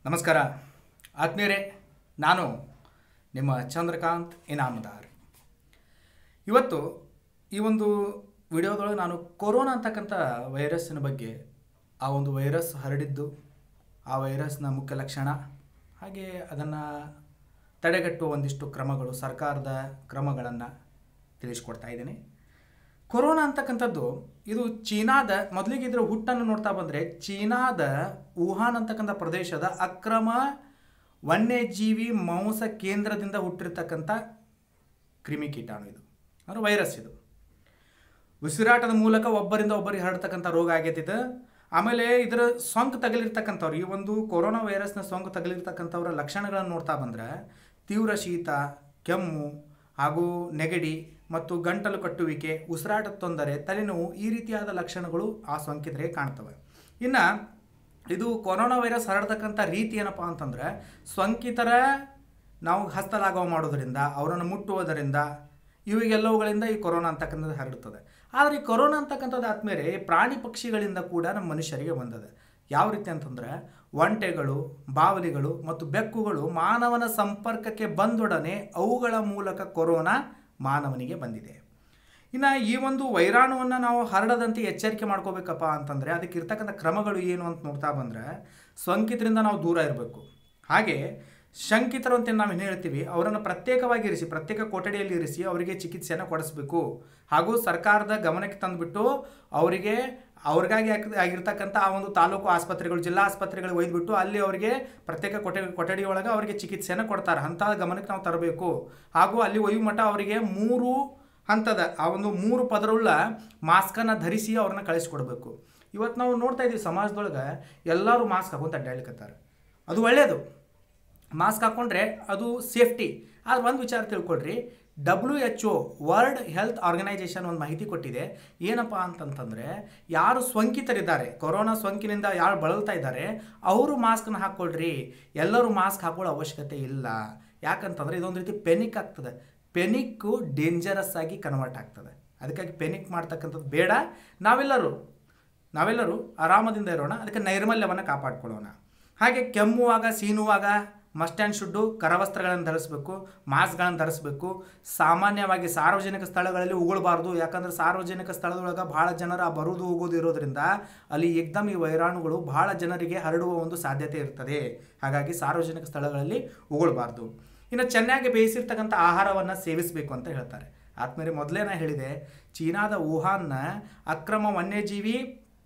ನಮಸ್ಕಾರ ಆತ್ಮೀಯರೇ ನಾನು ನಿಮ್ಮ ಚಂದ್ರಕಾಂತ್ ಇನಾಮದಾರ್ ಇವತ್ತು ಈ ಒಂದು ವಿಡಿಯೋದೊಳಗೆ ನಾನು ಕೊರೋನಾ ಅಂತಕ್ಕಂಥ ವೈರಸ್ಸಿನ ಬಗ್ಗೆ ಆ ಒಂದು ವೈರಸ್ ಹರಡಿದ್ದು ಆ ವೈರಸ್ನ ಮುಖ್ಯ ಲಕ್ಷಣ ಹಾಗೆ ಅದನ್ನು ತಡೆಗಟ್ಟುವ ಒಂದಿಷ್ಟು ಕ್ರಮಗಳು ಸರ್ಕಾರದ ಕ್ರಮಗಳನ್ನು ತಿಳಿಸ್ಕೊಡ್ತಾ ಇದ್ದೀನಿ ಕೊರೋನಾ ಅಂತಕ್ಕಂಥದ್ದು ಇದು ಚೀನಾದ ಮೊದಲಿಗೆ ಇದರ ಹುಟ್ಟನ್ನು ನೋಡ್ತಾ ಬಂದರೆ ಚೀನಾದ ವುಹಾನ್ ಅಂತಕ್ಕಂಥ ಪ್ರದೇಶದ ಅಕ್ರಮ ವನ್ಯಜೀವಿ ಮಾಂಸ ಕೇಂದ್ರದಿಂದ ಹುಟ್ಟಿರ್ತಕ್ಕಂಥ ಕ್ರಿಮಿಕೀಟಾಣು ಇದು ಅಂದರೆ ವೈರಸ್ ಇದು ಉಸಿರಾಟದ ಮೂಲಕ ಒಬ್ಬರಿಂದ ಒಬ್ಬರಿಗೆ ಹರಡ್ತಕ್ಕಂಥ ರೋಗ ಆಗೈತೆ ಇದು ಆಮೇಲೆ ಇದರ ಸೋಂಕು ತಗಲಿರ್ತಕ್ಕಂಥವ್ರು ಈ ಒಂದು ಕೊರೋನಾ ವೈರಸ್ನ ಸೋಂಕು ತಗಲಿರ್ತಕ್ಕಂಥವ್ರ ಲಕ್ಷಣಗಳನ್ನು ನೋಡ್ತಾ ಬಂದರೆ ತೀವ್ರ ಶೀತ ಕೆಮ್ಮು ಹಾಗೂ ನೆಗಡಿ ಮತ್ತು ಗಂಟಲು ಕಟ್ಟುವಿಕೆ ಉಸಿರಾಟದ ತೊಂದರೆ ತಲೆನೋವು ಈ ರೀತಿಯಾದ ಲಕ್ಷಣಗಳು ಆ ಸೋಂಕಿತರಿಗೆ ಕಾಣ್ತವೆ ಇನ್ನು ಇದು ಕೊರೋನಾ ವೈರಸ್ ಹರಡ್ತಕ್ಕಂಥ ರೀತಿ ಏನಪ್ಪ ಅಂತಂದರೆ ಸೋಂಕಿತರ ನಾವು ಹಸ್ತಲಾಘವ ಮಾಡೋದರಿಂದ ಅವರನ್ನು ಮುಟ್ಟುವುದರಿಂದ ಇವಿಗೆಲ್ಲವುಗಳಿಂದ ಈ ಕೊರೋನಾ ಅಂತಕ್ಕಂಥದ್ದು ಹರಡುತ್ತದೆ ಆದರೆ ಈ ಕೊರೋನಾ ಅಂತಕ್ಕಂಥದ್ದು ಆದಮೇಲೆ ಪ್ರಾಣಿ ಪಕ್ಷಿಗಳಿಂದ ಕೂಡ ನಮ್ಮ ಮನುಷ್ಯರಿಗೆ ಬಂದದೆ ಯಾವ ರೀತಿ ಅಂತಂದರೆ ಒಂಟೆಗಳು ಬಾವಲಿಗಳು ಮತ್ತು ಬೆಕ್ಕುಗಳು ಮಾನವನ ಸಂಪರ್ಕಕ್ಕೆ ಬಂದೊಡನೆ ಅವುಗಳ ಮೂಲಕ ಕೊರೋನಾ ಮಾನವನಿಗೆ ಬಂದಿದೆ ಇನ್ನು ಈ ಒಂದು ವೈರಾಣುವನ್ನು ನಾವು ಹರಡದಂತೆ ಎಚ್ಚರಿಕೆ ಮಾಡ್ಕೋಬೇಕಪ್ಪ ಅಂತಂದರೆ ಅದಕ್ಕೆ ಇರ್ತಕ್ಕಂಥ ಕ್ರಮಗಳು ಏನು ಅಂತ ನೋಡ್ತಾ ಬಂದರೆ ಸೋಂಕಿತರಿಂದ ನಾವು ದೂರ ಇರಬೇಕು ಹಾಗೆ ಶಂಕಿತರು ಅಂತ ನಾವು ಏನು ಹೇಳ್ತೀವಿ ಅವರನ್ನು ಪ್ರತ್ಯೇಕವಾಗಿ ಇರಿಸಿ ಪ್ರತ್ಯೇಕ ಕೊಠಡಿಯಲ್ಲಿ ಇರಿಸಿ ಅವರಿಗೆ ಚಿಕಿತ್ಸೆಯನ್ನು ಕೊಡಿಸ್ಬೇಕು ಹಾಗೂ ಸರ್ಕಾರದ ಗಮನಕ್ಕೆ ತಂದುಬಿಟ್ಟು ಅವರಿಗೆ ಅವ್ರಿಗಾಗಿ ಆಗ್- ಆಗಿರ್ತಕ್ಕಂಥ ಆ ಒಂದು ತಾಲೂಕು ಆಸ್ಪತ್ರೆಗಳು ಜಿಲ್ಲಾ ಆಸ್ಪತ್ರೆಗಳಿಗೆ ಒಯ್ದುಬಿಟ್ಟು ಅಲ್ಲಿ ಅವರಿಗೆ ಪ್ರತ್ಯೇಕ ಕೊಠಡಿ ಕೊಠಡಿ ಒಳಗೆ ಅವರಿಗೆ ಚಿಕಿತ್ಸೆಯನ್ನು ಕೊಡ್ತಾರೆ ಅಂಥ ಗಮನಕ್ಕೆ ನಾವು ತರಬೇಕು ಹಾಗೂ ಅಲ್ಲಿ ಒಯ್ಯುವ ಮಟ್ಟ ಅವರಿಗೆ ಮೂರು ಹಂತದ ಆ ಒಂದು ಮೂರು ಪದರುಳ್ಳ ಮಾಸ್ಕನ್ನು ಧರಿಸಿ ಅವ್ರನ್ನ ಕಳಿಸ್ಕೊಡ್ಬೇಕು ಇವತ್ತು ನಾವು ನೋಡ್ತಾ ಇದ್ದೀವಿ ಸಮಾಜದೊಳಗೆ ಎಲ್ಲರೂ ಮಾಸ್ಕ್ ಹಾಕೊಂತ ಅಡ್ಡಾಡ್ಲಿಕತ್ತಾರೆ ಅದು ಒಳ್ಳೆಯದು ಮಾಸ್ಕ್ ಹಾಕ್ಕೊಂಡ್ರೆ ಅದು ಸೇಫ್ಟಿ ಆದ್ರೆ ಒಂದು ವಿಚಾರ ತಿಳ್ಕೊಳ್ರಿ W H O world health organisation ಒಂದು ಮಾಹಿತಿ ಕೊಟ್ಟಿದೆ ಏನಪ್ಪ ಅಂತಂತಂದರೆ ಯಾರು ಸೋಂಕಿತರಿದ್ದಾರೆ ಕೊರೋನಾ ಸೋಂಕಿನಿಂದ ಯಾರು ಬಳಲ್ತಾ ಇದ್ದಾರೆ ಅವರು ಮಾಸ್ಕ್ನ ಹಾಕ್ಕೊಳ್ರಿ ಎಲ್ಲರೂ ಮಾಸ್ಕ್ ಹಾಕೊಳ್ಳೋ ಅವಶ್ಯಕತೆ ಇಲ್ಲ ಯಾಕಂತಂದರೆ ಇದೊಂದು ರೀತಿ ಪೆನಿಕ್ ಆಗ್ತದೆ ಪೆನಿಕ್ಕು ಡೇಂಜರಸ್ ಆಗಿ ಕನ್ವರ್ಟ್ ಆಗ್ತದೆ ಅದಕ್ಕಾಗಿ ಪೆನಿಕ್ ಮಾಡ್ತಕ್ಕಂಥದ್ದು ಬೇಡ ನಾವೆಲ್ಲರೂ ನಾವೆಲ್ಲರೂ ಆರಾಮದಿಂದ ಇರೋಣ ಅದಕ್ಕೆ ನೈರ್ಮಲ್ಯವನ್ನು ಕಾಪಾಡ್ಕೊಳ್ಳೋಣ ಹಾಗೆ ಕೆಮ್ಮುವಾಗ ಸೀನುವಾಗ ಮಸ್ಟ್ ಆ್ಯಂಡ್ ಶುಡ್ಡು ಕರವಸ್ತ್ರಗಳನ್ನು ಧರಿಸಬೇಕು ಮಾಸ್ಕ್ಗಳನ್ನು ಧರಿಸಬೇಕು ಸಾಮಾನ್ಯವಾಗಿ ಸಾರ್ವಜನಿಕ ಸ್ಥಳಗಳಲ್ಲಿ ಉಗುಳಬಾರ್ದು ಯಾಕಂದರೆ ಸಾರ್ವಜನಿಕ ಸ್ಥಳದೊಳಗೆ ಭಾಳ ಜನರ ಬರುವುದು ಹೋಗೋದು ಇರೋದ್ರಿಂದ ಅಲ್ಲಿ ಏಕ್ದಮ್ ಈ ವೈರಾಣುಗಳು ಭಾಳ ಜನರಿಗೆ ಹರಡುವ ಒಂದು ಸಾಧ್ಯತೆ ಇರ್ತದೆ ಹಾಗಾಗಿ ಸಾರ್ವಜನಿಕ ಸ್ಥಳಗಳಲ್ಲಿ ಉಗುಳಬಾರ್ದು ಇನ್ನು ಚೆನ್ನಾಗಿ ಬೇಯಿಸಿರ್ತಕ್ಕಂಥ ಆಹಾರವನ್ನು ಸೇವಿಸಬೇಕು ಅಂತ ಹೇಳ್ತಾರೆ ಆದ್ಮೇಲೆ ಮೊದಲೇ ನಾ ಹೇಳಿದೆ ಚೀನಾದ ವುಹಾನ್ನ ಅಕ್ರಮ ವನ್ಯಜೀವಿ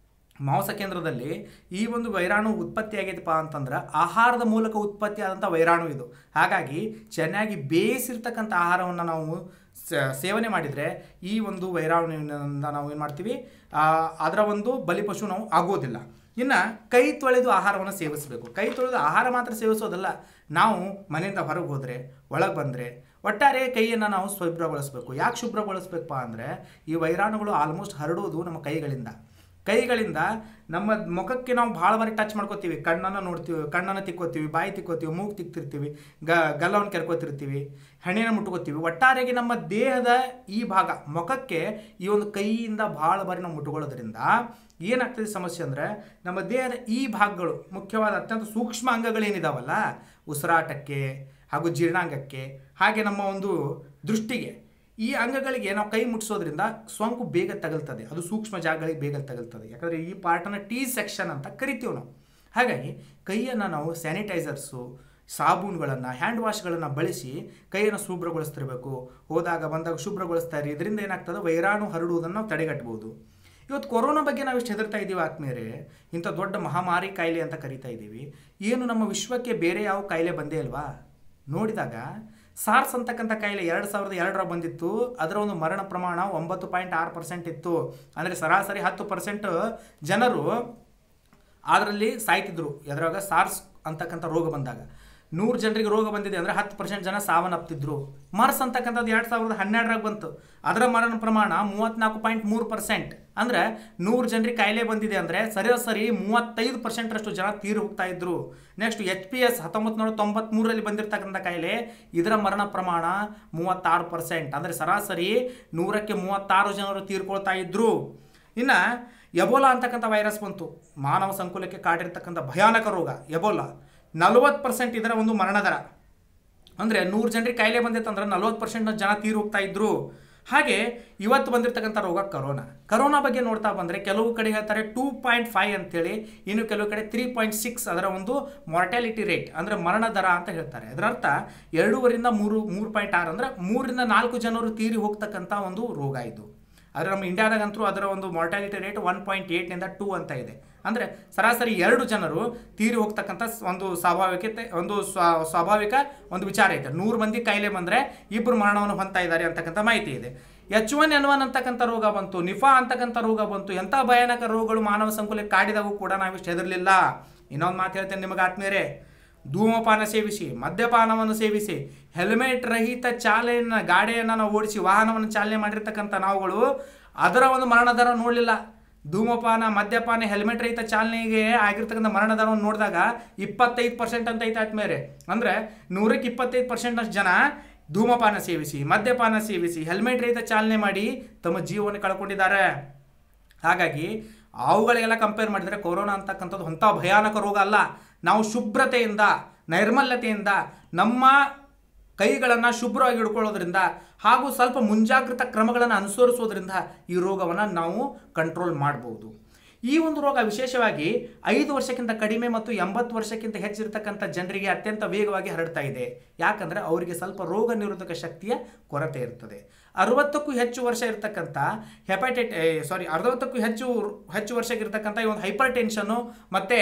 ಮಾಂಸ ಕೇಂದ್ರದಲ್ಲಿ ಈ ಒಂದು ವೈರಾಣು ಉತ್ಪತ್ತಿ ಆಗೈತಪ್ಪ ಅಂತಂದ್ರೆ ಆಹಾರದ ಮೂಲಕ ಉತ್ಪತ್ತಿ ಆದಂಥ ವೈರಾಣು ಇದು ಹಾಗಾಗಿ ಚೆನ್ನಾಗಿ ಬೇಯಿಸಿರ್ತಕ್ಕಂಥ ಆಹಾರವನ್ನು ನಾವು ಸ- ಸೇವನೆ ಮಾಡಿದರೆ ಈ ಒಂದು ವೈರಾಣುವಿನಿಂದ ನಾವು ಏನು ಮಾಡ್ತೀವಿ ಆ, ಅದರ ಒಂದು ಬಲಿಪಶು ನಾವು ಆಗೋದಿಲ್ಲ ಇನ್ನು ಕೈ ತೊಳೆದು ಆಹಾರವನ್ನು ಸೇವಿಸಬೇಕು ಕೈ ತೊಳೆದು ಆಹಾರ ಮಾತ್ರ ಸೇವಿಸೋದಲ್ಲ ನಾವು ಮನೆಯಿಂದ ಹೊರಗೆ ಹೋದರೆ ಒಳಗೆ ಬಂದರೆ ಒಟ್ಟಾರೆ ಕೈಯನ್ನು ನಾವು ಶುಭ್ರಗೊಳಿಸಬೇಕು ಯಾಕೆ ಶುಭ್ರಗೊಳಿಸ್ಬೇಕಪ್ಪ ಅಂದರೆ ಈ ವೈರಾಣುಗಳು ಆಲ್ಮೋಸ್ಟ್ ಹರಡುವುದು ನಮ್ಮ ಕೈಗಳಿಂದ ಕೈಗಳಿಂದ ನಮ್ಮ ಮುಖಕ್ಕೆ ನಾವು ಭಾಳ ಬಾರಿ ಟಚ್ ಮಾಡ್ಕೋತೀವಿ ಕಣ್ಣನ್ನು ನೋಡ್ತೀವಿ ಕಣ್ಣನ್ನು ತಿಕ್ಕೋತೀವಿ ಬಾಯಿ ತಿಕ್ಕೋತೀವಿ ಮೂಗು ತಿಕ್ತಿರ್ತೀವಿ ಗ ಗಲ್ಲವನ್ನು ಕೆರ್ಕೋತಿರ್ತೀವಿ ಹಣ್ಣಿನ ಮುಟ್ಕೋತೀವಿ ಒಟ್ಟಾರೆಯಾಗಿ ನಮ್ಮ ದೇಹದ ಈ ಭಾಗ ಮುಖಕ್ಕೆ ಈ ಒಂದು ಕೈಯಿಂದ ಭಾಳ ಬಾರಿ ನಾವು ಮುಟ್ಕೊಳ್ಳೋದ್ರಿಂದ ಏನಾಗ್ತದೆ ಸಮಸ್ಯೆ ಅಂದರೆ ನಮ್ಮ ದೇಹದ ಈ ಭಾಗಗಳು ಮುಖ್ಯವಾದ ಅತ್ಯಂತ ಸೂಕ್ಷ್ಮ ಅಂಗಗಳೇನಿದಾವಲ್ಲ ಉಸಿರಾಟಕ್ಕೆ ಹಾಗೂ ಜೀರ್ಣಾಂಗಕ್ಕೆ ಹಾಗೆ ನಮ್ಮ ಒಂದು ದೃಷ್ಟಿಗೆ ಈ ಅಂಗಗಳಿಗೆ ನಾವು ಕೈ ಮುಟ್ಟಿಸೋದ್ರಿಂದ ಸೋಂಕು ಬೇಗ ತಗಲ್ತದೆ ಅದು ಸೂಕ್ಷ್ಮ ಜಾಗಗಳಿಗೆ ಬೇಗ ತಗಲ್ತದೆ ಯಾಕಂದರೆ ಈ ಪಾರ್ಟನ್ನು ಟಿ ಸೆಕ್ಷನ್ ಅಂತ ಕರಿತೀವಿ ನಾವು ಹಾಗಾಗಿ ಕೈಯನ್ನು ನಾವು ಸ್ಯಾನಿಟೈಸರ್ಸು ಸಾಬೂನುಗಳನ್ನು ಹ್ಯಾಂಡ್ ವಾಶ್ಗಳನ್ನು ಬಳಸಿ ಕೈಯನ್ನು ಶುಭ್ರಗೊಳಿಸ್ತಿರ್ಬೇಕು ಹೋದಾಗ ಬಂದಾಗ ಶುಭ್ರಗೊಳಿಸ್ತಾ ಇರಿ ಇದರಿಂದ ಏನಾಗ್ತದೆ ವೈರಾಣು ಹರಡುವುದನ್ನು ನಾವು ತಡೆಗಟ್ಟಬಹುದು ಇವತ್ತು ಕೊರೋನಾ ಬಗ್ಗೆ ನಾವು ಇಷ್ಟು ಹೆದರ್ತಾ ಇದ್ದೀವಿ ಆತ್ಮೀಯರೇ ಇಂಥ ದೊಡ್ಡ ಮಹಾಮಾರಿ ಕಾಯಿಲೆ ಅಂತ ಕರಿತಾ ಇದ್ದೀವಿ ಏನು ನಮ್ಮ ವಿಶ್ವಕ್ಕೆ ಬೇರೆ ಯಾವ ಕಾಯಿಲೆ ಬಂದೇ ಅಲ್ವಾ ನೋಡಿದಾಗ ಸಾರ್ಸ್ ಅಂತಕ್ಕಂಥ ಕಾಯಿಲೆ ಎರಡು ಸಾವಿರದ ಎರಡರ ಬಂದಿತ್ತು ಅದರ ಒಂದು ಮರಣ ಪ್ರಮಾಣ ಒಂಬತ್ತು ಪಾಯಿಂಟ್ ಆರು ಪರ್ಸೆಂಟ್ ಇತ್ತು ಅಂದರೆ ಸರಾಸರಿ ಹತ್ತು ಪರ್ಸೆಂಟ್ ಜನರು ಅದರಲ್ಲಿ ಸಾಯ್ತಿದ್ರು ಎದ್ರಾಗ ಸಾರ್ಸ್ ಅಂತಕ್ಕಂಥ ರೋಗ ಬಂದಾಗ ನೂರು ಜನರಿಗೆ ರೋಗ ಬಂದಿದೆ ಅಂದರೆ ಹತ್ತು ಪರ್ಸೆಂಟ್ ಜನ ಸಾವನ್ನಪ್ತಿದ್ರು ಮರ್ಸ್ ಅಂತಕ್ಕಂಥದ್ದು ಎರಡು ಸಾವಿರದ ಹನ್ನೆರಡರಾಗ ಬಂತು ಅದರ ಮರಣ ಪ್ರಮಾಣ ಮೂವತ್ತ್ನಾಲ್ಕು ಪಾಯಿಂಟ್ ಮೂರು ಪರ್ಸೆಂಟ್ ಅಂದರೆ ನೂರು ಜನರಿಗೆ ಕಾಯಿಲೆ ಬಂದಿದೆ ಅಂದರೆ ಸರಾಸರಿ ಮೂವತ್ತೈದು ಪರ್ಸೆಂಟ್ರಷ್ಟು ಜನ ತೀರು ಹೋಗ್ತಾ ಇದ್ರು ನೆಕ್ಸ್ಟ್ ಎಚ್ ಪಿ ಎಸ್ ಹತ್ತೊಂಬತ್ತು ನೂರ ತೊಂಬತ್ಮೂರರಲ್ಲಿ ಬಂದಿರತಕ್ಕಂಥ ಕಾಯಿಲೆ ಇದರ ಮರಣ ಪ್ರಮಾಣ ಮೂವತ್ತಾರು ಪರ್ಸೆಂಟ್ ಅಂದರೆ ಸರಾಸರಿ ನೂರಕ್ಕೆ ಮೂವತ್ತಾರು ಜನರು ತೀರ್ಕೊಳ್ತಾ ಇದ್ರು ಇನ್ನು ಎಬೋಲಾ ಅಂತಕ್ಕಂಥ ವೈರಸ್ ಬಂತು ಮಾನವ ಸಂಕುಲಕ್ಕೆ ಕಾಡಿರ್ತಕ್ಕಂಥ ಭಯಾನಕ ರೋಗ ಎಬೋಲಾ ನಲವತ್ತು ಪರ್ಸೆಂಟ್ ಇದರ ಒಂದು ಮರಣ ದರ ಅಂದರೆ ನೂರು ಜನರಿಗೆ ಕಾಯಿಲೆ ಬಂದಿತ್ತಂದ್ರೆ ನಲ್ವತ್ತು ಪರ್ಸೆಂಟ್ ಜನ ತೀರಿ ಹೋಗ್ತಾ ಇದ್ರು ಹಾಗೆ ಇವತ್ತು ಬಂದಿರತಕ್ಕಂಥ ರೋಗ ಕರೋನಾ ಕರೋನಾ ಬಗ್ಗೆ ನೋಡ್ತಾ ಬಂದರೆ ಕೆಲವು ಕಡೆ ಹೇಳ್ತಾರೆ ಟೂ ಪಾಯಿಂಟ್ ಫೈವ್ ಅಂತೇಳಿ ಇನ್ನು ಕೆಲವು ಕಡೆ ತ್ರೀ ಪಾಯಿಂಟ್ ಸಿಕ್ಸ್ ಅದರ ಒಂದು ಮಾರ್ಟಾಲಿಟಿ ರೇಟ್ ಅಂದರೆ ಮರಣ ದರ ಅಂತ ಹೇಳ್ತಾರೆ ಅದರ ಅರ್ಥ ಎರಡೂವರಿಂದ ಮೂರು ಮೂರು ಪಾಯಿಂಟ್ ಆರು ಅಂದರೆ ಮೂರರಿಂದ ನಾಲ್ಕು ಜನರು ತೀರಿ ಹೋಗ್ತಕ್ಕಂಥ ಒಂದು ರೋಗ ಇದು ಆದರೆ ನಮ್ಮ ಇಂಡಿಯಾದಾಗಂತೂ ಅದರ ಒಂದು ಮಾರ್ಟಾಲಿಟಿ ರೇಟ್ ಒನ್ ಪಾಯಿಂಟ್ ಏಯ್ಟ್ನಿಂದ ಟೂ ಅಂತ ಇದೆ ಅಂದರೆ ಸರಾಸರಿ ಎರಡು ಜನರು ತೀರಿ ಹೋಗ್ತಕ್ಕಂಥ ಸ್- ಒಂದು ಸ್ವಾಭಾವಿಕತೆ ಒಂದು ಸ್ವ ಸ್ವಾಭಾವಿಕ ಒಂದು ವಿಚಾರ ಐತೆ ನೂರು ಮಂದಿ ಕಾಯಿಲೆ ಬಂದರೆ ಇಬ್ಬರು ಮರಣವನ್ನು ಹೊಂದ್ತಾ ಇದ್ದಾರೆ ಅಂತಕ್ಕಂಥ ಮಾಹಿತಿ ಇದೆ ಎಚ್ ಒನ್ ಎನ್ ಒನ್ ಅಂತಕ್ಕಂಥ ರೋಗ ಬಂತು ನಿಫಾ ಅಂತಕ್ಕಂಥ ರೋಗ ಬಂತು ಎಂಥ ಭಯಾನಕ ರೋಗಗಳು ಮಾನವ ಸಂಕುಲಕ್ಕೆ ಕಾಡಿದವು ಕೂಡ ನಾವಿಷ್ಟು ಹೆದರಲಿಲ್ಲ ಇನ್ನೊಂದು ಮಾತು ಹೇಳ್ತೇನೆ ನಿಮಗೆ ಆತ್ಮೀಯರೇ ಧೂಮಪಾನ ಸೇವಿಸಿ ಮದ್ಯಪಾನವನ್ನು ಸೇವಿಸಿ ಹೆಲ್ಮೆಟ್ ರಹಿತ ಚಾಲನೆಯನ್ನು ಗಾಡಿಯನ್ನು ನಾವು ಓಡಿಸಿ ವಾಹನವನ್ನು ಚಾಲನೆ ಮಾಡಿರ್ತಕ್ಕಂಥ ನಾವುಗಳು ಅದರ ಒಂದು ಮರಣ ದರ ನೋಡಲಿಲ್ಲ ಧೂಮಪಾನ ಮದ್ಯಪಾನ ಹೆಲ್ಮೆಟ್ ರಹಿತ ಚಾಲನೆಗೆ ಆಗಿರ್ತಕ್ಕಂಥ ಮರಣ ದರವನ್ನು ನೋಡಿದಾಗ ಇಪ್ಪತ್ತೈದು ಪರ್ಸೆಂಟ್ ಅಂತ ಐತೆ ಆದ್ಮೇಲೆ ಅಂದರೆ ನೂರಕ್ಕೆ ಇಪ್ಪತ್ತೈದು ಪರ್ಸೆಂಟ್ ಅಷ್ಟು ಜನ ಧೂಮಪಾನ ಸೇವಿಸಿ ಮದ್ಯಪಾನ ಸೇವಿಸಿ ಹೆಲ್ಮೆಟ್ ರಹಿತ ಚಾಲನೆ ಮಾಡಿ ತಮ್ಮ ಜೀವವನ್ನು ಕಳ್ಕೊಂಡಿದ್ದಾರೆ ಹಾಗಾಗಿ ಅವುಗಳಿಗೆಲ್ಲ ಕಂಪೇರ್ ಮಾಡಿದರೆ ಕೊರೋನಾ ಅಂತಕ್ಕಂಥದ್ದು ಅಂಥ ಭಯಾನಕ ರೋಗ ಅಲ್ಲ ನಾವು ಶುಭ್ರತೆಯಿಂದ ನೈರ್ಮಲ್ಯತೆಯಿಂದ ನಮ್ಮ ಕೈಗಳನ್ನು ಶುಭ್ರವಾಗಿ ಹಿಡ್ಕೊಳ್ಳೋದ್ರಿಂದ ಹಾಗೂ ಸ್ವಲ್ಪ ಮುಂಜಾಗ್ರತಾ ಕ್ರಮಗಳನ್ನು ಅನುಸರಿಸೋದ್ರಿಂದ ಈ ರೋಗವನ್ನು ನಾವು ಕಂಟ್ರೋಲ್ ಮಾಡ್ಬೋದು ಈ ಒಂದು ರೋಗ ವಿಶೇಷವಾಗಿ ಐದು ವರ್ಷಕ್ಕಿಂತ ಕಡಿಮೆ ಮತ್ತು ಎಂಬತ್ತು ವರ್ಷಕ್ಕಿಂತ ಹೆಚ್ಚಿರತಕ್ಕಂಥ ಜನರಿಗೆ ಅತ್ಯಂತ ವೇಗವಾಗಿ ಹರಡ್ತಾ ಇದೆ ಯಾಕಂದರೆ ಅವರಿಗೆ ಸ್ವಲ್ಪ ರೋಗ ನಿರೋಧಕ ಶಕ್ತಿಯ ಕೊರತೆ ಇರ್ತದೆ ಅರವತ್ತಕ್ಕೂ ಹೆಚ್ಚು ವರ್ಷ ಇರತಕ್ಕಂಥ ಹೆಪಟೈಟ್ ಸಾರಿ ಅರವತ್ತಕ್ಕೂ ಹೆಚ್ಚು ಹೆಚ್ಚು ವರ್ಷಕ್ಕಿರ್ತಕ್ಕಂಥ ಈ ಒಂದು ಹೈಪರ್ ಟೆನ್ಷನ್ನು ಮತ್ತು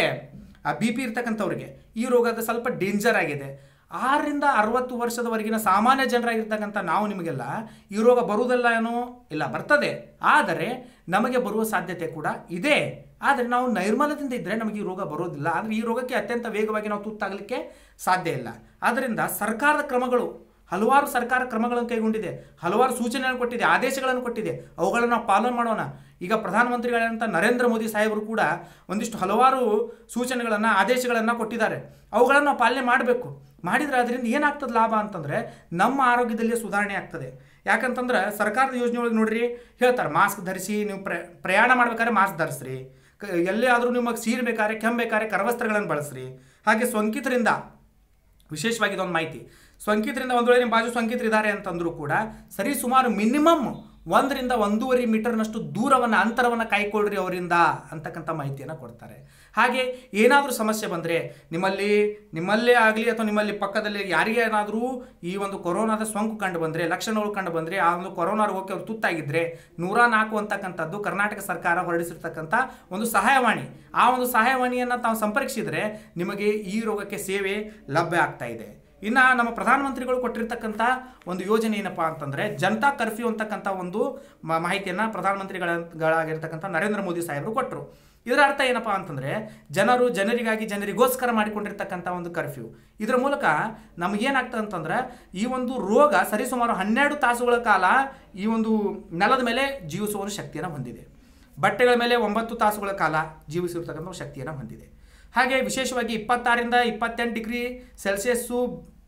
ಬಿ ಪಿ ಇರ್ತಕ್ಕಂಥವ್ರಿಗೆ ಈ ರೋಗದ ಸ್ವಲ್ಪ ಡೇಂಜರ್ ಆಗಿದೆ ಆರರಿಂದ ಅರವತ್ತು ವರ್ಷದವರೆಗಿನ ಸಾಮಾನ್ಯ ಜನರಾಗಿರ್ತಕ್ಕಂಥ ನಾವು ನಿಮಗೆಲ್ಲ ಈ ರೋಗ ಬರುವುದಿಲ್ಲ ಏನೋ ಇಲ್ಲ ಬರ್ತದೆ ಆದರೆ ನಮಗೆ ಬರುವ ಸಾಧ್ಯತೆ ಕೂಡ ಇದೆ ಆದರೆ ನಾವು ನೈರ್ಮಲ್ಯದಿಂದ ಇದ್ದರೆ ನಮಗೆ ಈ ರೋಗ ಬರೋದಿಲ್ಲ ಆದರೆ ಈ ರೋಗಕ್ಕೆ ಅತ್ಯಂತ ವೇಗವಾಗಿ ನಾವು ತುತ್ತಾಗಲಿಕ್ಕೆ ಸಾಧ್ಯ ಇಲ್ಲ ಆದ್ದರಿಂದ ಸರ್ಕಾರದ ಕ್ರಮಗಳು ಹಲವಾರು ಸರ್ಕಾರ ಕ್ರಮಗಳನ್ನು ಕೈಗೊಂಡಿದೆ ಹಲವಾರು ಸೂಚನೆಗಳನ್ನು ಕೊಟ್ಟಿದೆ ಆದೇಶಗಳನ್ನು ಕೊಟ್ಟಿದೆ ಅವುಗಳನ್ನು ನಾವು ಪಾಲನೆ ಮಾಡೋಣ ಈಗ ಪ್ರಧಾನಮಂತ್ರಿಗಳಂತ ನರೇಂದ್ರ ಮೋದಿ ಸಾಹೇಬರು ಕೂಡ ಒಂದಿಷ್ಟು ಹಲವಾರು ಸೂಚನೆಗಳನ್ನು ಆದೇಶಗಳನ್ನು ಕೊಟ್ಟಿದ್ದಾರೆ ಅವುಗಳನ್ನು ನಾವು ಪಾಲನೆ ಮಾಡಬೇಕು ಮಾಡಿದರೆ ಅದರಿಂದ ಏನಾಗ್ತದೆ ಲಾಭ ಅಂತಂದರೆ ನಮ್ಮ ಆರೋಗ್ಯದಲ್ಲಿ ಸುಧಾರಣೆ ಆಗ್ತದೆ ಯಾಕಂತಂದ್ರೆ ಸರ್ಕಾರದ ಯೋಜನೆ ಒಳಗೆ ನೋಡ್ರಿ ಹೇಳ್ತಾರೆ ಮಾಸ್ಕ್ ಧರಿಸಿ ನೀವು ಪ್ರ ಪ್ರಯಾಣ ಮಾಡ್ಬೇಕಾದ್ರೆ ಮಾಸ್ಕ್ ಧರಿಸ್ರಿ ಕ ಎಲ್ಲೇ ಆದರೂ ನಿಮಗೆ ಸೀರೆ ಬೇಕಾದ್ರೆ ಕೆಮ್ಮಬೇಕಾದ್ರೆ ಕರವಸ್ತ್ರಗಳನ್ನು ಬಳಸ್ರಿ ಹಾಗೆ ಸೋಂಕಿತರಿಂದ ವಿಶೇಷವಾಗಿ ಇದೊಂದು ಮಾಹಿತಿ ಸೋಂಕಿತರಿಂದ ಒಂದು ವೇಳೆ ನಿಮ್ಮ ಬಾಜು ಸೋಂಕಿತರಿದ್ದಾರೆ ಅಂತಂದ್ರೂ ಕೂಡ ಸರಿ ಸುಮಾರು ಮಿನಿಮಮ್ ಒಂದರಿಂದ ಒಂದೂವರೆ ಮೀಟರ್ನಷ್ಟು ದೂರವನ್ನು ಅಂತರವನ್ನು ಕಾಯ್ಕೊಳ್ರಿ ಅವರಿಂದ ಅಂತಕ್ಕಂಥ ಮಾಹಿತಿಯನ್ನು ಕೊಡ್ತಾರೆ ಹಾಗೆ ಏನಾದರೂ ಸಮಸ್ಯೆ ಬಂದರೆ ನಿಮ್ಮಲ್ಲಿ ನಿಮ್ಮಲ್ಲೇ ಆಗಲಿ ಅಥವಾ ನಿಮ್ಮಲ್ಲಿ ಪಕ್ಕದಲ್ಲಿ ಯಾರಿಗೆ ಏನಾದರೂ ಈ ಒಂದು ಕೊರೋನಾದ ಸೋಂಕು ಕಂಡು ಬಂದರೆ ಲಕ್ಷಣಗಳು ಕಂಡು ಬಂದರೆ ಆ ಒಂದು ಕೊರೋನಾ ರೋಗಕ್ಕೆ ಅವ್ರು ತುತ್ತಾಗಿದ್ದರೆ ನೂರ ನಾಲ್ಕು ಅಂತಕ್ಕಂಥದ್ದು ಕರ್ನಾಟಕ ಸರ್ಕಾರ ಹೊರಡಿಸಿರ್ತಕ್ಕಂಥ ಒಂದು ಸಹಾಯವಾಣಿ ಆ ಒಂದು ಸಹಾಯವಾಣಿಯನ್ನು ತಾವು ಸಂಪರ್ಕಿಸಿದರೆ ನಿಮಗೆ ಈ ರೋಗಕ್ಕೆ ಸೇವೆ ಲಭ್ಯ ಆಗ್ತಾ ಇದೆ ಇನ್ನು ನಮ್ಮ ಪ್ರಧಾನಮಂತ್ರಿಗಳು ಕೊಟ್ಟಿರ್ತಕ್ಕಂಥ ಒಂದು ಯೋಜನೆ ಏನಪ್ಪ ಅಂತಂದರೆ ಜನತಾ ಕರ್ಫ್ಯೂ ಅಂತಕ್ಕಂಥ ಒಂದು ಮ- ಮಾಹಿತಿಯನ್ನು ಪ್ರಧಾನಮಂತ್ರಿಗಳಾಗಿರ್ತಕ್ಕಂಥ ನರೇಂದ್ರ ಮೋದಿ ಸಾಹೇಬರು ಕೊಟ್ಟರು ಇದರ ಅರ್ಥ ಏನಪ್ಪ ಅಂತಂದರೆ ಜನರು ಜನರಿಗಾಗಿ ಜನರಿಗೋಸ್ಕರ ಮಾಡಿಕೊಂಡಿರ್ತಕ್ಕಂಥ ಒಂದು ಕರ್ಫ್ಯೂ ಇದರ ಮೂಲಕ ನಮಗೇನಾಗ್ತದೆ ಅಂತಂದ್ರೆ ಈ ಒಂದು ರೋಗ ಸರಿಸುಮಾರು ಹನ್ನೆರಡು ತಾಸುಗಳ ಕಾಲ ಈ ಒಂದು ನೆಲದ ಮೇಲೆ ಜೀವಿಸುವ ಒಂದು ಶಕ್ತಿಯನ್ನು ಹೊಂದಿದೆ ಬಟ್ಟೆಗಳ ಮೇಲೆ ಒಂಬತ್ತು ತಾಸುಗಳ ಕಾಲ ಜೀವಿಸಿರ್ತಕ್ಕಂಥ ಒಂದು ಶಕ್ತಿಯನ್ನು ಹೊಂದಿದೆ ಹಾಗೆ ವಿಶೇಷವಾಗಿ ಇಪ್ಪತ್ತಾರರಿಂದ ಇಪ್ಪತ್ತೆಂಟು ಡಿಗ್ರಿ ಸೆಲ್ಸಿಯಸ್ಸು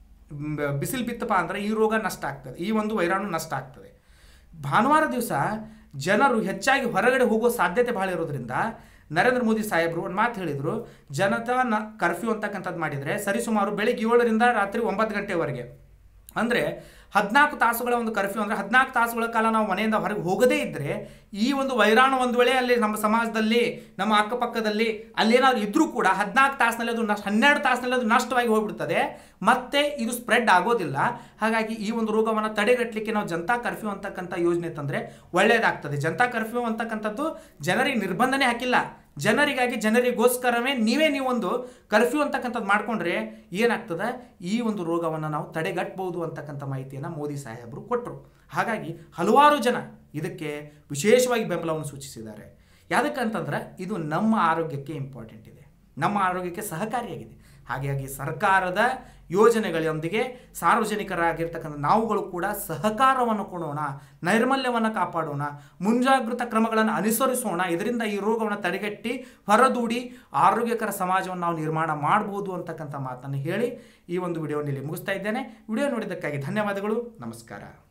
ಮ್, ಬಿಸಿಲು ಬಿತ್ತಪ್ಪ ಅಂದರೆ ಈ ರೋಗ ನಷ್ಟ ಆಗ್ತದೆ ಈ ಒಂದು ವೈರಾಣು ನಷ್ಟ ಆಗ್ತದೆ ಭಾನುವಾರ ದಿವಸ ಜನರು ಹೆಚ್ಚಾಗಿ ಹೊರಗಡೆ ಹೋಗೋ ಸಾಧ್ಯತೆ ಬಹಳ ಇರೋದ್ರಿಂದ ನರೇಂದ್ರ ಮೋದಿ ಸಾಹೇಬರು ಒಂದು ಮಾತು ಹೇಳಿದರು ಜನತಾ ನ ಕರ್ಫ್ಯೂ ಅಂತಕ್ಕಂಥದ್ದು ಮಾಡಿದರೆ ಸರಿಸುಮಾರು ಬೆಳಿಗ್ಗೆ ಏಳರಿಂದ ರಾತ್ರಿ ಒಂಬತ್ತು ಗಂಟೆವರೆಗೆ ಅಂದರೆ ಹದಿನಾಲ್ಕು ತಾಸುಗಳ ಒಂದು ಕರ್ಫ್ಯೂ ಅಂದರೆ ಹದಿನಾಲ್ಕು ತಾಸುಗಳ ಕಾಲ ನಾವು ಮನೆಯಿಂದ ಹೊರಗೆ ಹೋಗದೇ ಇದ್ದರೆ ಈ ಒಂದು ವೈರಾಣು ಒಂದು ವೇಳೆ ಅಲ್ಲಿ ನಮ್ಮ ಸಮಾಜದಲ್ಲಿ ನಮ್ಮ ಅಕ್ಕಪಕ್ಕದಲ್ಲಿ ಅಲ್ಲೇನಾದ್ರು ಇದ್ರೂ ಕೂಡ ಹದಿನಾಲ್ಕು ತಾಸಿನಲ್ಲಿ ಅದು ನಷ್ಟ ಹನ್ನೆರಡು ತಾಸಿನಲ್ಲಿ ಅದು ನಷ್ಟವಾಗಿ ಹೋಗ್ಬಿಡ್ತದೆ ಮತ್ತೆ ಇದು ಸ್ಪ್ರೆಡ್ ಆಗೋದಿಲ್ಲ ಹಾಗಾಗಿ ಈ ಒಂದು ರೋಗವನ್ನು ತಡೆಗಟ್ಟಲಿಕ್ಕೆ ನಾವು ಜನತಾ ಕರ್ಫ್ಯೂ ಅಂತಕ್ಕಂಥ ಯೋಜನೆ ತಂದರೆ ಒಳ್ಳೆಯದಾಗ್ತದೆ ಜನತಾ ಕರ್ಫ್ಯೂ ಅಂತಕ್ಕಂಥದ್ದು ಜನರಿಗೆ ನಿರ್ಬಂಧನೆ ಹಾಕಿಲ್ಲ ಜನರಿಗಾಗಿ ಜನರಿಗೋಸ್ಕರವೇ ನೀವೇ ನೀವೊಂದು ಕರ್ಫ್ಯೂ ಅಂತಕ್ಕಂಥದ್ದು ಮಾಡ್ಕೊಂಡ್ರೆ ಏನಾಗ್ತದೆ ಈ ಒಂದು ರೋಗವನ್ನು ನಾವು ತಡೆಗಟ್ಟಬಹುದು ಅಂತಕ್ಕಂಥ ಮಾಹಿತಿಯನ್ನು ಮೋದಿ ಸಾಹೇಬರು ಕೊಟ್ಟರು ಹಾಗಾಗಿ ಹಲವಾರು ಜನ ಇದಕ್ಕೆ ವಿಶೇಷವಾಗಿ ಬೆಂಬಲವನ್ನು ಸೂಚಿಸಿದ್ದಾರೆ ಯಾದಕ್ಕಂತಂದ್ರೆ ಇದು ನಮ್ಮ ಆರೋಗ್ಯಕ್ಕೆ ಇಂಪಾರ್ಟೆಂಟ್ ಇದೆ ನಮ್ಮ ಆರೋಗ್ಯಕ್ಕೆ ಸಹಕಾರಿಯಾಗಿದೆ ಹಾಗಾಗಿ ಸರ್ಕಾರದ ಯೋಜನೆಗಳೊಂದಿಗೆ ಸಾರ್ವಜನಿಕರಾಗಿರ್ತಕ್ಕಂಥ ನಾವುಗಳು ಕೂಡ ಸಹಕಾರವನ್ನು ಕೊಡೋಣ ನೈರ್ಮಲ್ಯವನ್ನು ಕಾಪಾಡೋಣ ಮುಂಜಾಗೃತ ಕ್ರಮಗಳನ್ನು ಅನುಸರಿಸೋಣ ಇದರಿಂದ ಈ ರೋಗವನ್ನು ತಡೆಗಟ್ಟಿ ಹೊರದೂಡಿ ಆರೋಗ್ಯಕರ ಸಮಾಜವನ್ನು ನಾವು ನಿರ್ಮಾಣ ಮಾಡ್ಬೋದು ಅಂತಕ್ಕಂಥ ಮಾತನ್ನು ಹೇಳಿ ಈ ಒಂದು ವಿಡಿಯೋನಲ್ಲಿ ಮುಗಿಸ್ತಾ ಇದ್ದೇನೆ ವಿಡಿಯೋ ನೋಡಿದ್ದಕ್ಕಾಗಿ ಧನ್ಯವಾದಗಳು ನಮಸ್ಕಾರ